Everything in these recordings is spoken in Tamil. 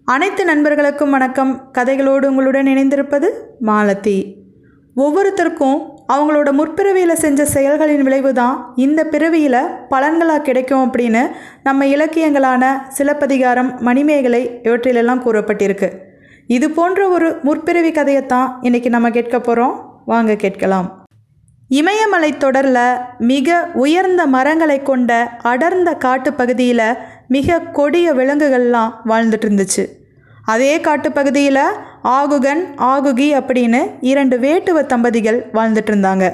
அனைத்து நண்பர்களுக்கும் வணக்கம் கதைகளோடு உங்களுடன் இணைந்திருப்பது மாலதி ஒவ்வொருத்தருக்கும் அவங்களோட முற்பிறவியில் செஞ்ச செயல்களின் விளைவு தான் இந்த பிறவியில் பலன்களாக கிடைக்கும் அப்படின்னு நம்ம இலக்கியங்களான சிலப்பதிகாரம் மணிமேகலை இவற்றிலெல்லாம் கூறப்பட்டிருக்கு இது போன்ற ஒரு முற்பிறவி கதையைத்தான் இன்னைக்கு நம்ம கேட்க போகிறோம் வாங்க கேட்கலாம் இமயமலை தொடரில் மிக உயர்ந்த மரங்களை கொண்ட அடர்ந்த காட்டுப்பகுதியில் மிக கொடிய விலங்குகள்லாம் வாழ்ந்துட்டு இருந்துச்சு அதே காட்டுப்பகுதியில் ஆகுகன் ஆகுகி அப்படின்னு இரண்டு வேட்டுவ தம்பதிகள் வாழ்ந்துட்டு இருந்தாங்க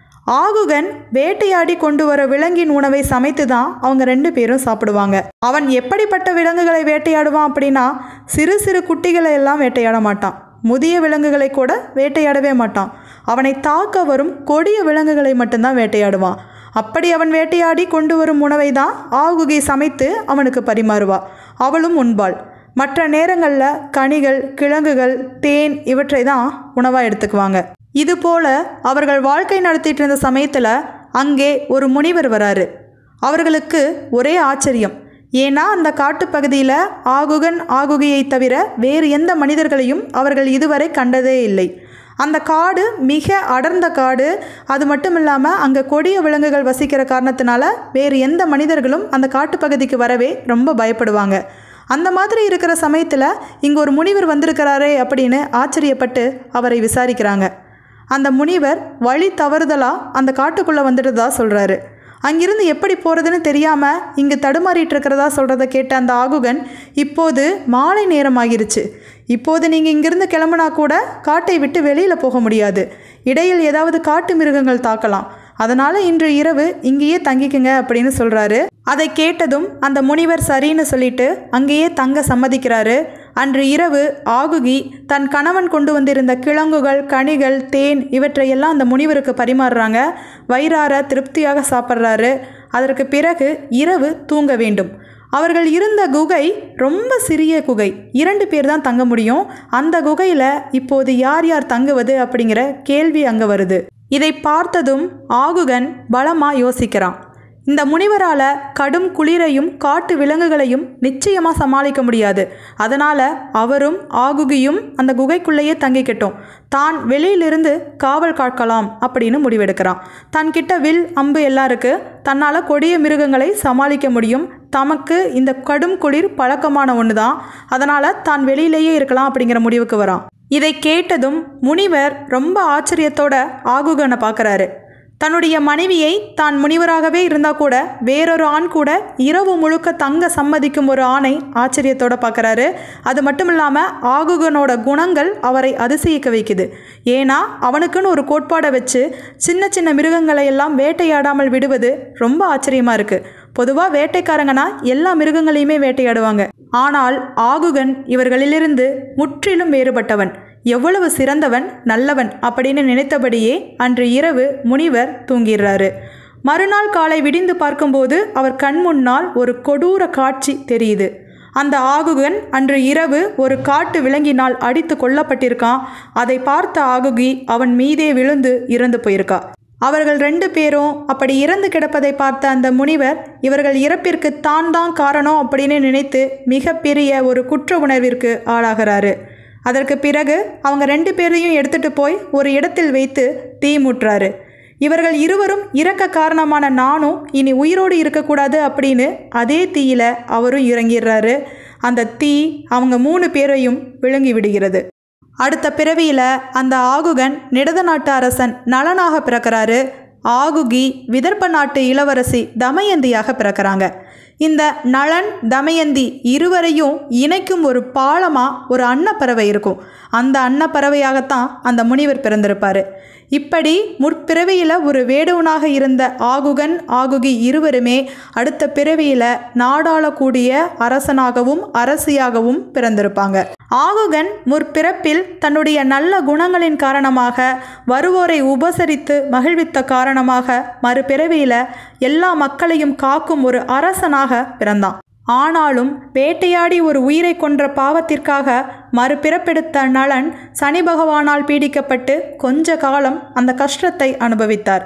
ஆகுகன் வேட்டையாடி கொண்டு வர விலங்கின் உணவை சமைத்து தான் அவங்க ரெண்டு பேரும் சாப்பிடுவாங்க அவன் எப்படிப்பட்ட விலங்குகளை வேட்டையாடுவான் அப்படின்னா சிறு சிறு குட்டிகளை எல்லாம் வேட்டையாட மாட்டான் முதிய விலங்குகளை கூட வேட்டையாடவே மாட்டான் அவனை தாக்க வரும் கொடிய விலங்குகளை மட்டும்தான் வேட்டையாடுவான் அப்படி அவன் வேட்டையாடி கொண்டு வரும் உணவை தான் ஆகுகி சமைத்து அவனுக்கு பரிமாறுவா அவளும் உண்பாள் மற்ற நேரங்களில் கனிகள் கிழங்குகள் தேன் இவற்றை தான் உணவாக எடுத்துக்குவாங்க இது போல அவர்கள் வாழ்க்கை நடத்திட்டு இருந்த சமயத்தில் அங்கே ஒரு முனிவர் வராரு அவர்களுக்கு ஒரே ஆச்சரியம் ஏன்னா அந்த காட்டுப்பகுதியில் ஆகுகன் ஆகுகியை தவிர வேறு எந்த மனிதர்களையும் அவர்கள் இதுவரை கண்டதே இல்லை அந்த காடு மிக அடர்ந்த காடு அது மட்டும் இல்லாமல் அங்கே கொடிய விலங்குகள் வசிக்கிற காரணத்தினால வேறு எந்த மனிதர்களும் அந்த காட்டுப்பகுதிக்கு வரவே ரொம்ப பயப்படுவாங்க அந்த மாதிரி இருக்கிற சமயத்தில் இங்கே ஒரு முனிவர் வந்திருக்கிறாரே அப்படின்னு ஆச்சரியப்பட்டு அவரை விசாரிக்கிறாங்க அந்த முனிவர் வழி தவறுதலாக அந்த காட்டுக்குள்ளே வந்துட்டதா சொல்கிறாரு அங்கிருந்து எப்படி போகிறதுன்னு தெரியாமல் இங்கு தடுமாறிட்டு இருக்கிறதா சொல்கிறத கேட்ட அந்த ஆகுகன் இப்போது மாலை நேரம் ஆகிருச்சு இப்போது நீங்கள் இங்கிருந்து கிளம்புனா கூட காட்டை விட்டு வெளியில் போக முடியாது இடையில் ஏதாவது காட்டு மிருகங்கள் தாக்கலாம் அதனால் இன்று இரவு இங்கேயே தங்கிக்குங்க அப்படின்னு சொல்கிறாரு அதை கேட்டதும் அந்த முனிவர் சரின்னு சொல்லிட்டு அங்கேயே தங்க சம்மதிக்கிறாரு அன்று இரவு ஆகுகி தன் கணவன் கொண்டு வந்திருந்த கிழங்குகள் கனிகள் தேன் இவற்றையெல்லாம் அந்த முனிவருக்கு பரிமாறுறாங்க வயிறார திருப்தியாக சாப்பிட்றாரு அதற்கு பிறகு இரவு தூங்க வேண்டும் அவர்கள் இருந்த குகை ரொம்ப சிறிய குகை இரண்டு பேர் தான் தங்க முடியும் அந்த குகையில் இப்போது யார் யார் தங்குவது அப்படிங்கிற கேள்வி அங்கே வருது இதை பார்த்ததும் ஆகுகன் பலமாக யோசிக்கிறான் இந்த முனிவரால் கடும் குளிரையும் காட்டு விலங்குகளையும் நிச்சயமாக சமாளிக்க முடியாது அதனால் அவரும் ஆகுகியும் அந்த குகைக்குள்ளேயே தங்கிக்கிட்டோம் தான் வெளியிலிருந்து காவல் காக்கலாம் அப்படின்னு முடிவெடுக்கிறான் தன்கிட்ட வில் அம்பு எல்லாம் இருக்குது தன்னால் கொடிய மிருகங்களை சமாளிக்க முடியும் தமக்கு இந்த கடும் குளிர் பழக்கமான ஒன்று தான் அதனால் தான் வெளியிலேயே இருக்கலாம் அப்படிங்கிற முடிவுக்கு வரான் இதை கேட்டதும் முனிவர் ரொம்ப ஆச்சரியத்தோட ஆகுகனை பார்க்குறாரு தன்னுடைய மனைவியை தான் முனிவராகவே இருந்தால் கூட வேறொரு ஆண் கூட இரவு முழுக்க தங்க சம்மதிக்கும் ஒரு ஆணை ஆச்சரியத்தோட பார்க்குறாரு அது மட்டும் இல்லாமல் ஆகுகனோட குணங்கள் அவரை அதிசயிக்க வைக்குது ஏன்னா அவனுக்குன்னு ஒரு கோட்பாடை வச்சு சின்ன சின்ன மிருகங்களை எல்லாம் வேட்டையாடாமல் விடுவது ரொம்ப ஆச்சரியமாக இருக்குது பொதுவாக வேட்டைக்காரங்கன்னா எல்லா மிருகங்களையுமே வேட்டையாடுவாங்க ஆனால் ஆகுகன் இவர்களிலிருந்து முற்றிலும் வேறுபட்டவன் எவ்வளவு சிறந்தவன் நல்லவன் அப்படின்னு நினைத்தபடியே அன்று இரவு முனிவர் தூங்கிடுறாரு மறுநாள் காலை விடிந்து பார்க்கும்போது அவர் கண் முன்னால் ஒரு கொடூர காட்சி தெரியுது அந்த ஆகுகன் அன்று இரவு ஒரு காட்டு விலங்கினால் அடித்து கொல்லப்பட்டிருக்கான் அதை பார்த்த ஆகுகி அவன் மீதே விழுந்து இறந்து போயிருக்கா அவர்கள் ரெண்டு பேரும் அப்படி இறந்து கிடப்பதை பார்த்த அந்த முனிவர் இவர்கள் இறப்பிற்கு தான் தான் காரணம் அப்படின்னு நினைத்து மிகப்பெரிய ஒரு குற்ற உணர்விற்கு ஆளாகிறாரு அதற்கு பிறகு அவங்க ரெண்டு பேரையும் எடுத்துட்டு போய் ஒரு இடத்தில் வைத்து தீ மூட்டுறாரு இவர்கள் இருவரும் இறக்க காரணமான நானும் இனி உயிரோடு இருக்கக்கூடாது அப்படின்னு அதே தீயில அவரும் இறங்கிடுறாரு அந்த தீ அவங்க மூணு பேரையும் விழுங்கி விடுகிறது அடுத்த பிறவியில் அந்த ஆகுகன் நிடத நாட்டு அரசன் நலனாக பிறக்கிறாரு ஆகுகி விதர்ப்ப நாட்டு இளவரசி தமயந்தியாக பிறக்கிறாங்க இந்த நளன் தமயந்தி இருவரையும் இணைக்கும் ஒரு பாலமாக ஒரு அன்னப்பறவை இருக்கும் அந்த அன்னப்பறவையாகத்தான் அந்த முனிவர் பிறந்திருப்பார் இப்படி முற்பிறவியில் ஒரு வேடுவனாக இருந்த ஆகுகன் ஆகுகி இருவருமே அடுத்த பிறவியில் நாடாளக்கூடிய அரசனாகவும் அரசியாகவும் பிறந்திருப்பாங்க ஆகுகன் முற்பிறப்பில் தன்னுடைய நல்ல குணங்களின் காரணமாக வருவோரை உபசரித்து மகிழ்வித்த காரணமாக மறுபிறவியில் எல்லா மக்களையும் காக்கும் ஒரு அரசனாக பிறந்தான் ஆனாலும் வேட்டையாடி ஒரு உயிரை கொன்ற பாவத்திற்காக மறுபிறப்பெடுத்த நளன் சனி பகவானால் பீடிக்கப்பட்டு கொஞ்ச காலம் அந்த கஷ்டத்தை அனுபவித்தார்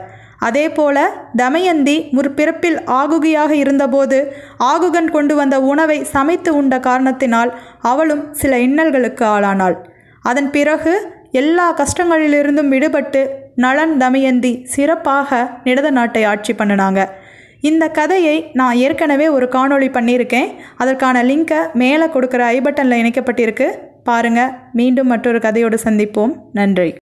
அதே போல தமயந்தி முற்பிறப்பில் ஆகுகியாக இருந்தபோது ஆகுகன் கொண்டு வந்த உணவை சமைத்து உண்ட காரணத்தினால் அவளும் சில இன்னல்களுக்கு ஆளானாள் அதன் பிறகு எல்லா கஷ்டங்களிலிருந்தும் விடுபட்டு நளன் தமயந்தி சிறப்பாக நிடத நாட்டை ஆட்சி பண்ணினாங்க இந்த கதையை நான் ஏற்கனவே ஒரு காணொளி பண்ணியிருக்கேன் அதற்கான லிங்கை மேலே கொடுக்குற ஐ பட்டனில் இணைக்கப்பட்டிருக்கு பாருங்கள் மீண்டும் மற்றொரு கதையோடு சந்திப்போம் நன்றி